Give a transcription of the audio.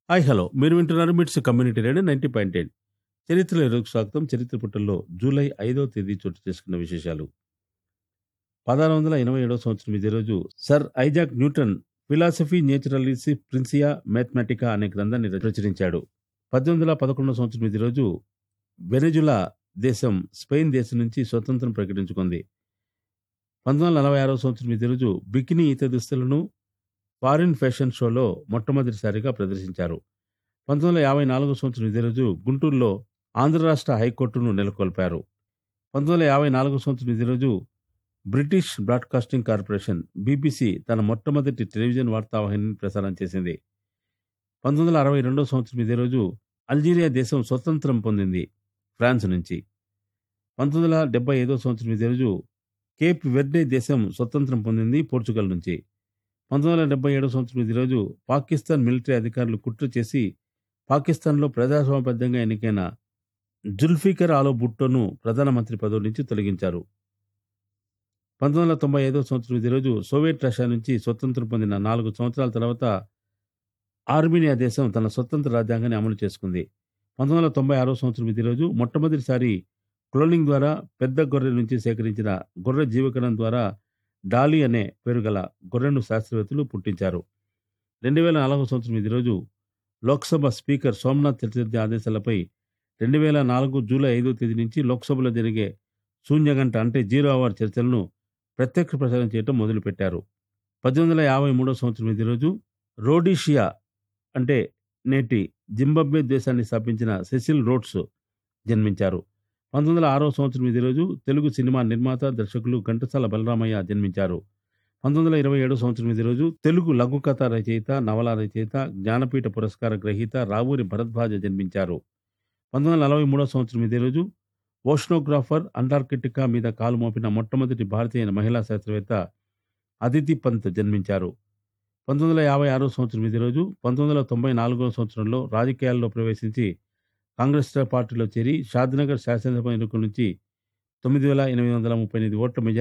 hi hello మీరు వింటున్నారు MITS community radio ninety point eight చరిత్రలో ఈరోజు స్వాగతం చరిత్ర పుటల్లో జూలై ఐదో తేదీ చోటు చేసుకున్న విశేషాలు పదహారు వందల ఎనభై ఏడవ సంవత్సరం ఇదే రోజు sir Isaac Newton Philosophiae Naturalis Principia Mathematica అనే గ్రంథాన్ని ప్రచురించాడు పద్దెనిమిది వందల పదకొండవ సంవత్సరం ఇదే రోజు వెనజులా దేశం స్పెయిన్ దేశం నుంచి స్వతంత్రం ప్రకటించుకుంది పంతొమ్మిది వందల నలభై ఆరవ సంవత్సరం ఇదే రోజు బికినీ ఈత దుస్తులను ఫారిన్ ఫ్యాషన్ షోలో మొట్టమొదటిసారిగా ప్రదర్శించారు పంతొమ్మిది వందల యాభై నాలుగో సంవత్సరం ఇదే రోజు గుంటూరులో ఆంధ్ర రాష్ట్ర హైకోర్టును నెలకొల్పారు పంతొమ్మిది వందల యాభై నాలుగో సంవత్సరం ఇదే రోజు బ్రిటిష్ బ్రాడ్కాస్టింగ్ కార్పొరేషన్ బీబీసీ తన మొట్టమొదటి టెలివిజన్ వార్తావాహినిని ప్రసారం చేసింది పంతొమ్మిది వందల అరవై రెండో సంవత్సరం ఇదే రోజు అల్జీరియా దేశం స్వతంత్రం పొందింది ఫ్రాన్స్ నుంచి పంతొమ్మిది వందల డెబ్బై ఐదో సంవత్సరం ఇదే రోజు కేప్ వెర్డే దేశం స్వతంత్రం పొందింది పోర్చుగల్ నుంచి పంతొమ్మిది వందల డెబ్బై ఏడో సంవత్సరం ఈ రోజు పాకిస్తాన్ మిలిటరీ అధికారులు కుట్ర చేసి పాకిస్తాన్లో ప్రజాస్వామ్యబద్ధంగా ఎన్నికైన జుల్ఫికర్ ఆలో భుట్టోను ప్రధానమంత్రి పదవి నుంచి తొలగించారు పంతొమ్మిది వందల తొంభై ఐదో సంవత్సరం ఈ రోజు సోవియట్ రష్యా నుంచి స్వతంత్రం పొందిన నాలుగు సంవత్సరాల తర్వాత ఆర్మీనియా దేశం తన స్వతంత్ర రాజ్యాంగాన్ని అమలు చేసుకుంది పంతొమ్మిది వందల తొంభై ఆరో సంవత్సరం ఇదే రోజు మొట్టమొదటిసారి క్లోనింగ్ ద్వారా పెద్ద గొర్రె నుంచి సేకరించిన గొర్రె జీవకణం ద్వారా డాలీ అనే పేరు గల గొర్రెను శాస్త్రవేత్తలు పుట్టించారు రెండు వేల నాలుగో సంవత్సరం ఇది రోజు లోక్సభ స్పీకర్ సోమనాథ్ చతుర్థి ఆదేశాలపై రెండు వేల నాలుగు జూలై ఐదో తేదీ నుంచి లోక్సభలో జరిగే శూన్యగంట అంటే జీరో అవర్ చర్చలను ప్రత్యక్ష ప్రసారం చేయడం మొదలుపెట్టారు పద్దెనిమిది వందల యాభై మూడో సంవత్సరం ఇది రోజు రోడీషియా అంటే నేటి జింబాబ్వే దేశాన్ని స్థాపించిన సెసిల్ రోడ్స్ జన్మించారు పంతొమ్మిది వందల ఆరో సంవత్సరం ఇదే రోజు తెలుగు సినిమా నిర్మాత దర్శకులు ఘంటసాల బలరామయ్య జన్మించారు పంతొమ్మిది వందల ఇరవై ఏడో సంవత్సరం ఇదే రోజు తెలుగు లఘు కథ రచయిత నవల రచయిత జ్ఞానపీఠ పురస్కార గ్రహీత రావూరి భరద్వాజ జన్మించారు పంతొమ్మిది వందల నలభై మూడో సంవత్సరం ఇదే రోజు ఓషనోగ్రాఫర్ అంటార్కిటికా మీద కాలు మోపిన మొట్టమొదటి భారతీయ మహిళా శాస్త్రవేత్త అదితి పంత్ జన్మించారు పంతొమ్మిది వందల యాభై ఆరో సంవత్సరం ఇదే రోజు పంతొమ్మిది వందల తొంభై నాలుగో సంవత్సరంలో రాజకీయాల్లో ప్రవేశించి కాంగ్రెస్ పార్టీలో చేరి షాద్నగర్ శాసనసభ ఎన్నికల నుంచి తొమ్మిది వేల ఎనిమిది వందల ముప్పై ఎనిమిది ఓట్ల మెజార్టీ